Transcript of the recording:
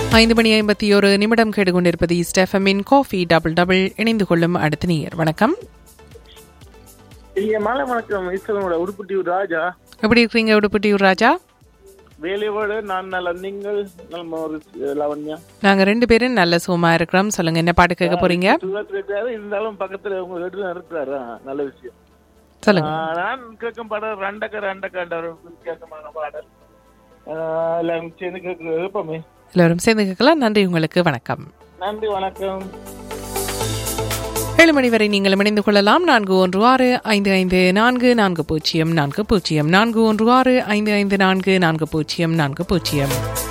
ஐந்து மணி ஐம்பத்தி ஒரு நிமிடம் கேட்டுக்கொண்டிருப்பது ஸ்டெஃபமின் காஃபி டபுள் டபுள் இணைந்து கொள்ளும் அடுத்த நேயர் வணக்கம் இங்க மாலை வணக்கம் ஈஸ்வரனோட உடுப்புட்டியூர் ராஜா எப்படி இருக்கிறீங்க உடுப்புட்டியூர் ராஜா வேலையோடு நான் நல்ல நீங்கள் நம்ம ஒரு லவண்யா நாங்க ரெண்டு பேரும் நல்ல சுகமா இருக்கிறோம் சொல்லுங்க என்ன பாட்டு கேட்க போறீங்க தூரத்துல இருக்காரு இருந்தாலும் பக்கத்துல உங்க வீட்டுல இருக்கிறாரு ஆ, நல்ல விஷயம் சொல்லுங்க ஆ, நான் கேட்கும் பாடல் ரெண்டக்க ரெண்டக்காண்ட ஒரு வித்தியாசமான பாடல் ஆ, எல்லாம் சேர்ந்து கேட்க எழுப்பமே எல்லோரும் சேர்ந்து கேட்கலாம் நன்றி உங்களுக்கு வணக்கம் நன்றி வணக்கம் ஏழு மணி வரை நீங்கள் இணைந்து கொள்ளலாம் நான்கு ஒன்று ஆறு ஐந்து ஐந்து நான்கு நான்கு பூஜ்ஜியம் நான்கு பூஜ்ஜியம் நான்கு ஒன்று ஆறு ஐந்து ஐந்து நான்கு நான்கு பூஜ்ஜியம் நான்கு பூஜ்ஜியம்